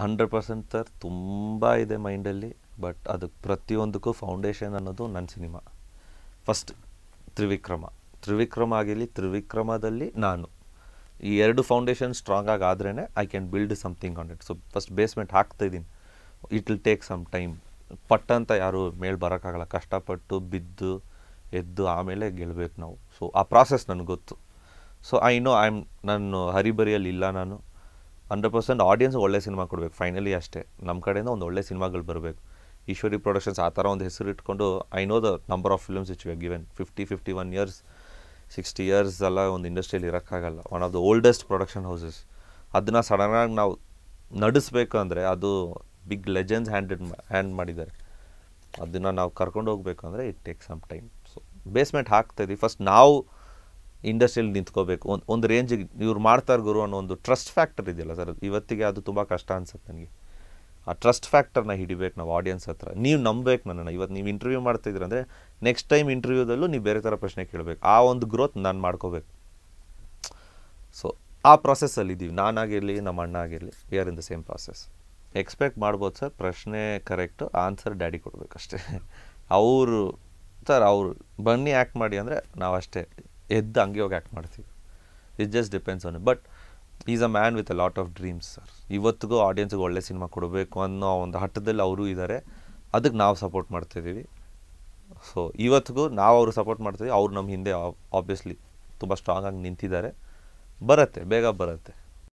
hundred percent sir ತುಂಬ ಇದೆ ಮೈಂಡಲ್ಲಿ ಬಟ್ ಅದಕ್ಕೆ ಪ್ರತಿಯೊಂದಕ್ಕೂ ಫೌಂಡೇಶನ್ ಅನ್ನೋದು ನನ್ನ ಸಿನಿಮಾ ಫಸ್ಟ್ ತ್ರಿವಿಕ್ರಮ ತ್ರಿವಿಕ್ರಮ ಆಗಿರಲಿ ತ್ರಿವಿಕ್ರಮದಲ್ಲಿ ನಾನು ಈ ಎರಡು ಫೌಂಡೇಶನ್ ಸ್ಟ್ರಾಂಗ್ ಆಗಿ ಆದ್ರೇ I can build something on it so first basement ಹಾಕ್ತಾ ಇದ್ದೀನಿ it will take some time ಪಟ್ ಅಂತ ಯಾರು ಮೇಲ್ ಬರೋಕ್ಕಾಗಲ್ಲ ಕಷ್ಟಪಟ್ಟು ಬಿದ್ದು ಎದ್ದು ಆಮೇಲೆ ಗೆಲ್ಲಬೇಕು ನಾವು ಸೊ ಆ ಪ್ರಾಸೆಸ್ ನನಗೆ ಗೊತ್ತು so I know I am ನಾನು ಹರಿಬರಿಯಲ್ಲಿ ಇಲ್ಲ ನಾನು ಹಂಡ್ರೆಡ್ ಪರ್ಸೆಂಟ್ ಆಡಿಯನ್ಸ್ ಒಳ್ಳೆ ಸಿನಿಮಾ ಕೊಡಬೇಕು ಫೈನಲಿ ಅಷ್ಟೇ ನಮ್ಮ ಕಡೆಯಿಂದ ಒಂದು ಒಳ್ಳೆ ಸಿನಿಮಾಗಳು ಬರಬೇಕು ಈಶ್ವರಿ ಪ್ರೊಡಕ್ಷನ್ಸ್ ಆ ಥರ ಒಂದು ಹೆಸರು ಇಟ್ಕೊಂಡು I know the number of films which we given fifty fifty one years sixty years ಎಲ್ಲ ಒಂದು ಇಂಡಸ್ಟ್ರಿಯಲ್ಲಿ ಇರೋಕ್ಕಾಗಲ್ಲ one of the oldest production houses ಅದನ್ನು ಸಡನ್ನಾಗಿ ನಾವು ನಡೆಸ್ಬೇಕು ಅಂದರೆ ಅದು ಬಿಗ್ ಲೆಜೆಂಡ್ಸ್ ಹ್ಯಾಂಡೆಡ್ ಹ್ಯಾಂಡ್ ಮಾಡಿದ್ದಾರೆ ಅದನ್ನು ನಾವು ಕರ್ಕೊಂಡು ಹೋಗ್ಬೇಕು ಅಂದರೆ it take some time so basement ಹಾಕ್ತಾ ಇದೀವಿ ಫಸ್ಟ್ ನಾವು ಇಂಡಸ್ಟ್ರಿಯಲ್ಲಿ ನಿಂತ್ಕೋಬೇಕು ಒಂದು ಒಂದು ರೇಂಜಿಗೆ ಇವ್ರು ಮಾಡ್ತಾರೆ ಗುರು ಅನ್ನೋ ಒಂದು ಟ್ರಸ್ಟ್ ಫ್ಯಾಕ್ಟರ್ ಇದೆಯಲ್ಲ ಸರ್ ಇವತ್ತಿಗೆ ಅದು ತುಂಬ ಕಷ್ಟ ಅನ್ಸುತ್ತೆ ನನಗೆ ಆ ಟ್ರಸ್ಟ್ ಫ್ಯಾಕ್ಟರ್ನ ಹಿಡಿಬೇಕು ನಾವು ಆಡಿಯನ್ಸ್ ಹತ್ರ ನೀವು ನಂಬೇಕು ನನ್ನನ್ನು ಇವತ್ತು ನೀವು ಇಂಟರ್ವ್ಯೂ ಮಾಡ್ತಿದ್ದೀರ ಅಂದರೆ ನೆಕ್ಸ್ಟ್ ಟೈಮ್ ಇಂಟರ್ವ್ಯೂದಲ್ಲೂ ನೀವು ಬೇರೆ ಥರ ಪ್ರಶ್ನೆ ಕೇಳಬೇಕು ಆ ಒಂದು ಗ್ರೋತ್ ನಾನು ಮಾಡ್ಕೋಬೇಕು ಸೊ ಆ ಪ್ರಾಸೆಸ್ಸಲ್ಲಿ ಇದ್ದೀವಿ ನಾನಾಗಿರಲಿ ನಮ್ಮ ಅಣ್ಣ ಆಗಿರಲಿ we are in the same process expect ಮಾಡ್ಬೋದು ಸರ್ ಪ್ರಶ್ನೆ ಕರೆಕ್ಟು ಆನ್ಸರ್ ಡ್ಯಾಡಿ ಕೊಡಬೇಕಷ್ಟೇ ಅವರು ಸರ್ ಅವರು ಬನ್ನಿ ಆ್ಯಕ್ಟ್ ಮಾಡಿ ಅಂದರೆ ನಾವು ಅಷ್ಟೇ ಎದ್ದು ಹಂಗೆ ಹೋಗಿ ಆ್ಯಕ್ಟ್ ಮಾಡ್ತೀವಿ it just depends on but is a man with a lot of dreams sir ಇವತ್ತಿಗೂ ಆಡಿಯನ್ಸ್ಗೆ ಒಳ್ಳೆ ಸಿನಿಮಾ ಕೊಡಬೇಕು ಅನ್ನೋ ಒಂದು ಹಟ್ಟದಲ್ಲಿ ಅವರು ಇದ್ದಾರೆ ಅದಕ್ಕೆ ನಾವು ಸಪೋರ್ಟ್ ಮಾಡ್ತಾಯಿದ್ದೀವಿ ಸೊ ಇವತ್ತಿಗೂ ನಾವು ಅವ್ರು ಸಪೋರ್ಟ್ ಮಾಡ್ತೀವಿ ಅವ್ರು ನಮ್ಮ ಹಿಂದೆ ಆಬ್ವಿಯಸ್ಲಿ ತುಂಬ ಸ್ಟ್ರಾಂಗಾಗಿ ನಿಂತಿದ್ದಾರೆ ಬರುತ್ತೆ ಬೇಗ ಬರುತ್ತೆ